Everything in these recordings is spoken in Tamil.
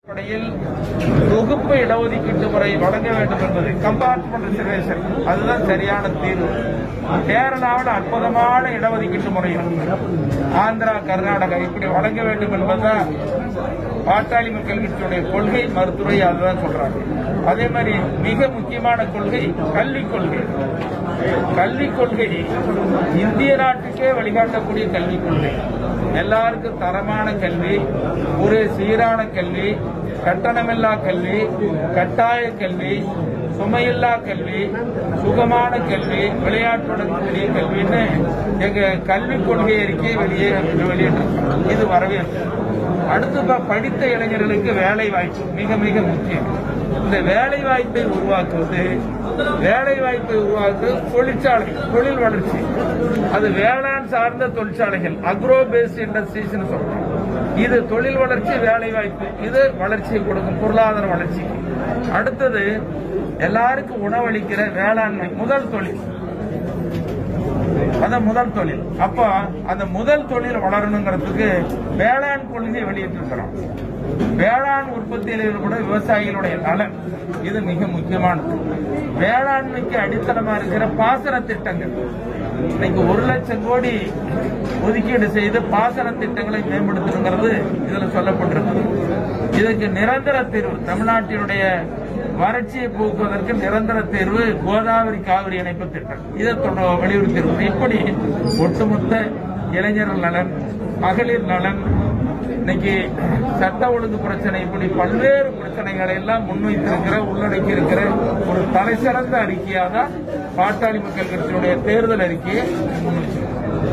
அடிப்படையில் தொகுப்பு இடஒதுக்கீட்டு முறை வழங்க வேண்டும் என்பது கம்பார்ட்மெண்ட் ரிசர்வேஷன் அதுதான் சரியான தீர்வு கேரளாவில் அற்புதமான இடஒதுக்கீட்டு முறை இருக்கு. ஆந்திரா கர்நாடகா இப்படி வழங்க வேண்டும் என்பதுதான் பாட்டாளி மக்கள் கட்சியுடைய கொள்கை மருத்துவரை அதுதான் சொல்றாங்க அதே மாதிரி மிக முக்கியமான கொள்கை கல்விக் கொள்கை கல்விக் கொள்கை இந்திய நாட்டுக்கே வழிகாட்டக்கூடிய கல்விக் கொள்கை எல்லாருக்கும் தரமான கல்வி ஒரு சீரான கல்வி கட்டணமில்லா கல்வி கட்டாய கல்வி சுமையில்லா கல்வி சுகமான கல்வி விளையாட்டுடன் கூடிய கல்வின்னு எங்க கல்விக் கொள்கை அறிக்கையை வெளியே வெளியிட்டிருக்கோம் இது வரவேற்பு அடுத்து ப- படித்த இளைஞர்களுக்கு வேலை வாய்ப்பு மிக மிக முக்கியம் இந்த வேலை வாய்ப்பை உருவாக்குவது வேலை வாய்ப்பை உருவாக்குவது தொழிற்சாலை தொழில் வளர்ச்சி அது வேளாண் சார்ந்த தொழிற்சாலைகள் அக்ரோ பேஸ்ட் இண்டஸ்ட்ரீஸ் சொல்றோம் இது தொழில் வளர்ச்சி வேலை வாய்ப்பு இது வளர்ச்சியை கொடுக்கும் பொருளாதார வளர்ச்சிக்கு அடுத்தது எல்லாருக்கும் உணவளிக்கிற வேளாண்மை முதல் தொழில் அதான் முதல் தொழில் அப்ப அந்த முதல் தொழில் வளரணுங்கிறதுக்கு வேளாண் கொள்கை வெளியிட்டிருக்கிறோம் வேளாண் உற்பத்தியில் ஈடுபட விவசாயிகளுடைய நலன் இது மிக முக்கியமானது வேளாண்மைக்கு அடித்தளமா இருக்கிற பாசன திட்டங்கள் இன்னைக்கு ஒரு லட்சம் கோடி ஒதுக்கீடு செய்து பாசன திட்டங்களை மேம்படுத்தணுங்கிறது இதுல சொல்லப்பட்டிருக்கு இதுக்கு நிரந்தர தீர்வு தமிழ்நாட்டினுடைய வறட்சியை போக்குவதற்கு நிரந்தர தீர்வு கோதாவரி காவிரி இணைப்பு திட்டம் இதை தொட- வலியுறுத்தியிருக்கிறோம் இப்படி ஒட்டுமொத்த இளைஞர்கள் நலன் மகளிர் நலன் இன்னைக்கு சட்ட ஒழுங்கு பிரச்சனை இப்படி பல்வேறு பிரச்சனைகளை எல்லாம் முன்வைத்திருக்கிற உள்ளடக்கி இருக்கிற ஒரு தலைசிறந்த அறிக்கையாக தான் பாட்டாளி மக்கள் கட்சியினுடைய தேர்தல் அறிக்கையை முன்வைச்சிருக்கிறோம்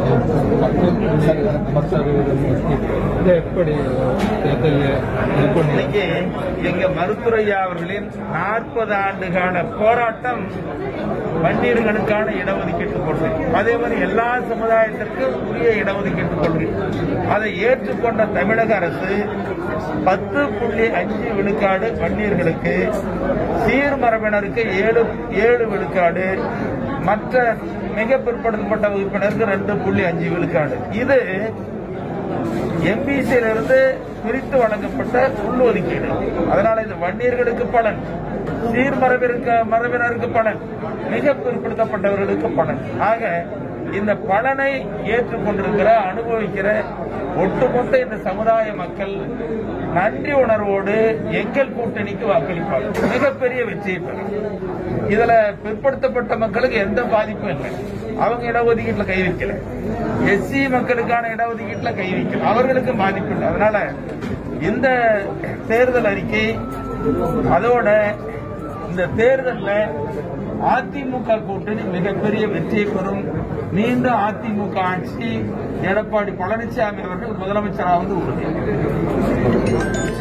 இது எப்படி தேர்தலில் இது பண்ணி இன்னைக்கு எங்க மருத்துரையா அவர்களின் நாற்பது ஆண்டு கால போராட்டம் வன்னியர்களுக்கான இடஒதுக்கீட்டு கொள்கை அதே மாதிரி எல்லா சமுதாயத்திற்கும் உரிய இடஒதுக்கீட்டு கொள்கை அதை ஏற்றுக்கொண்ட தமிழக அரசு பத்து புள்ளி அஞ்சு விழுக்காடு வன்னியர்களுக்கு சீர்மரபினருக்கு ஏழு ஏழு விழுக்காடு மற்ற மிக பிற்படுத்தப்பட்ட வகுப்பினருக்கு ரெண்டு புள்ளி அஞ்சு விழுக்காடு இது எம்பிசியில இருந்து பிரித்து வழங்கப்பட்ட உள்ளொதுக்கீடு அதனால இது வன்னியர்களுக்கு பலன் சீர்மரபிற்கு மரபினருக்கு பலன் மிக பிற்படுத்தப்பட்டவர்களுக்கு பலன் ஆக இந்த பலனை ஏற்றுக்கொண்டிருக்கிற அனுபவிக்கிற ஒட்டுமொத்த இந்த சமுதாய மக்கள் நன்றி உணர்வோடு எங்கள் கூட்டணிக்கு வாக்களிப்பார்கள் மிகப்பெரிய வெற்றியை பெறும் இதுல பிற்படுத்தப்பட்ட மக்களுக்கு எந்த பாதிப்பும் இல்லை அவங்க இடஒதுக்கீட்டுல கை வைக்கல எஸ்சி மக்களுக்கான இடஒதுக்கீட்டுல கை வைக்கல அவர்களுக்கு பாதிப்பு இல்லை அதனால இந்த தேர்தல் அறிக்கை அதோட இந்த தேர்தல்ல அதிமுக கூட்டணி மிகப்பெரிய வெற்றியை பெறும் மீண்டும் அதிமுக ஆட்சி எடப்பாடி பழனிசாமி அவர்கள் முதலமைச்சராக வந்து உறுதி